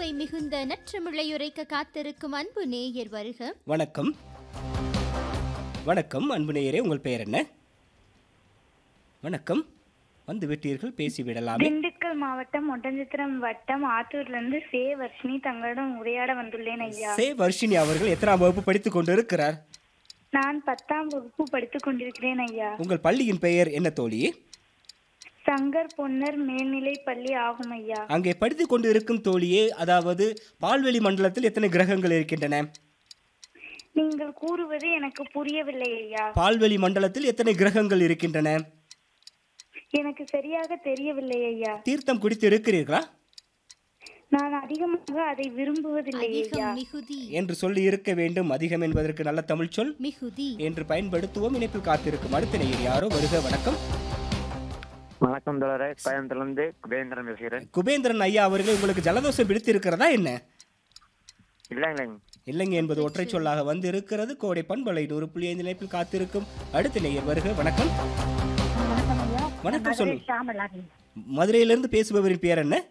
சுவை மிகுந்த நற்றமிழை உரைக்க காத்திருக்கும் அன்பு நேயர் வருக வணக்கம் வணக்கம் அன்பு நேயரே உங்கள் பெயர் என்ன வணக்கம் வந்து விட்டீர்கள் பேசிவிடலாமே திண்டுக்கல் மாவட்டம் ஒட்டஞ்சித்திரம் வட்டம் ஆத்தூர்ல இருந்து சே வர்ஷினி தங்களிடம் உரையாட வந்துள்ளேன் ஐயா சே வர்ஷினி அவர்கள் எத்தனாம் வகுப்பு படித்துக் கொண்டிருக்கிறார் நான் பத்தாம் வகுப்பு படித்துக் கொண்டிருக்கிறேன் ஐயா உங்கள் பள்ளியின் பெயர் என்ன தோழி சங்கர் பொன்னர் மேல்நிலை பள்ளி ஆகும் ஐயா அங்கே படித்துக் கொண்டு இருக்கும் தோழியே அதாவது பால்வெளி மண்டலத்தில் எத்தனை கிரகங்கள் இருக்கின்றன நீங்கள் கூறுவது எனக்கு புரியவில்லை ஐயா பால்வெளி மண்டலத்தில் எத்தனை கிரகங்கள் இருக்கின்றன எனக்கு சரியாக தெரியவில்லை ஐயா தீர்த்தம் குடித்து இருக்கிறீர்களா நான் அதிகமாக அதை விரும்புவதில்லை ஐயா அதிகம் மிகுதி என்று சொல்லி இருக்க வேண்டும் அதிகம் என்பதற்கு நல்ல தமிழ் சொல் மிகுதி என்று பயன்படுத்துவோம் இணைப்பில் காத்திருக்கும் அடுத்த நேயர் யாரோ வருக வணக்கம் வணக்கம் தோழரே கோயம்புத்தூர்லேருந்து குபேந்திரன் பேசுகிறேன் குபேந்திரன் ஐயா அவர்கள் உங்களுக்கு ஜலதோஷம் பிடித்து இருக்கிறதா என்ன இல்லை இல்லைங்க இல்லைங்க என்பது ஒற்றை சொல்லாக வந்து இருக்கிறது கோடை பண்பலை நூறு புள்ளி ஐந்து இணைப்பில் காத்திருக்கும் அடுத்த நேயர் வருக வணக்கம் வணக்கம் சொல்லு மதுரையிலிருந்து பேசுபவரின் பெயர் என்ன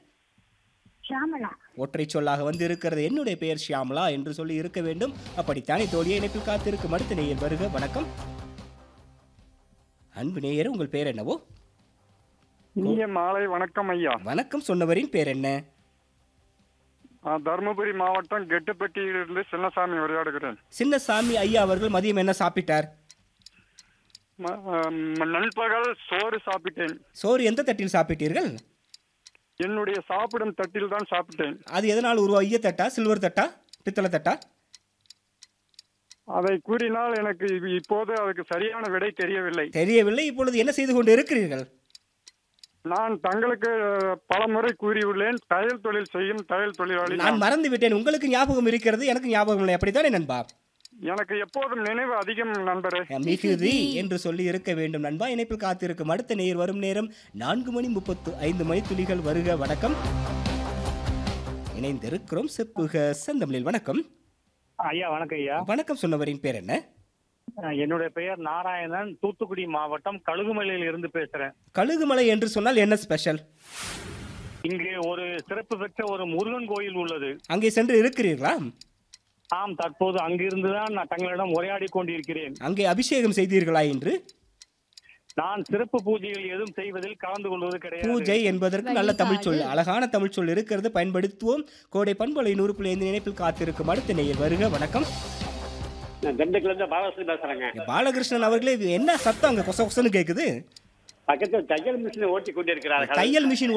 ஒற்றை சொல்லாக வந்து இருக்கிறது என்னுடைய பெயர் ஷியாமலா என்று சொல்லி இருக்க வேண்டும் அப்படித்தானே தோழியை இணைப்பில் காத்திருக்கும் அடுத்த நேயர் வருக வணக்கம் அன்பு நேயர் உங்கள் பெயர் என்னவோ இனிய மாலை வணக்கம் ஐயா வணக்கம் சொன்னவரின் பெயர் என்ன ஆ, தருமபுரி மாவட்டம் கெட்டுப்பட்டியிலிருந்து சின்னசாமி உரையாடுகிறேன் சின்னசாமி ஐயா அவர்கள் மதியம் என்ன சாப்பிட்டார் ம- ஆம், நண்பகல் சோறு சாப்பிட்டேன் சோறு எந்த தட்டில் சாப்பிட்டீர்கள் என்னுடைய சாப்பிடும் தட்டில் தான் சாப்பிட்டேன் அது எதனால் உருவாகிய தட்டா சில்வர் தட்டா பித்தளை தட்டா அதை கூறினால் எனக்கு இ- இப்போது அதுக்கு சரியான விடை தெரியவில்லை தெரியவில்லை இப்பொழுது என்ன செய்து கொண்டு இருக்கிறீர்கள் நான் தங்களுக்கு பல முறை கூறியுள்ளேன் தையல் தொழில் செய்யும் தையல் தொழிலாளி நான் நான். மறந்து விட்டேன் உங்களுக்கு ஞாபகம் இருக்கிறது எனக்கு ஞாபகம் இல்லை அப்படித்தானே நண்பா எனக்கு எப்போதும் நினைவு அதிகம் நண்பரே மிகுதி என்று சொல்லி இருக்க வேண்டும் நண்பா இணைப்பில் காத்திருக்கும் அடுத்த நேர் வரும் நேரம் நான்கு மணி முப்பத்து ஐந்து மணி துளிகள் வருக வணக்கம் இணைந்திருக்கிறோம் செப்புக செந்தமிழில் வணக்கம் ஐயா வணக்கம் ஐயா வணக்கம் சொன்னவரின் பேர் என்ன அஹ் என்னுடைய பெயர் நாராயணன் தூத்துக்குடி மாவட்டம் கழுகுமலையில் இருந்து பேசுறேன் கழுகுமலை என்று சொன்னால் என்ன ஸ்பெஷல் இங்கு ஒரு சிறப்பு பெற்ற ஒரு முருகன் கோயில் உள்ளது அங்கே சென்று இருக்கிறீர்களா ஆம் தற்போது அங்கிருந்து தான் நான் தங்களிடம் உரையாடி கொண்டிருக்கிறேன் அங்கே அபிஷேகம் செய்தீர்களா என்று நான் சிறப்பு பூஜைகள் எதுவும் செய்வதில் கலந்து கொள்வது கிடையாது பூஜை என்பதற்கு நல்ல தமிழ் சொல் வழிபாடு. அழகான தமிழ் சொல் இருக்கிறது பயன்படுத்துவோம் கோடை பண்பலை நூறு புள்ளி ஐந்து நினைப்பில் காத்திருக்கும் அடுத்த நேயர் வருக வணக்கம் நான் திண்டுக்கல்ல இருந்து பாலகிருஷ்ணன் பேசுறேங்க பாலகிருஷ்ணன் அவர்களே இது என்ன சத்தம் அங்க கொச கொசன்னு கேக்குது பக்கத்தில் தையல் மிஷினை ஓட்டி கொண்டிருக்கிறார்கள் தையல் மிஷின்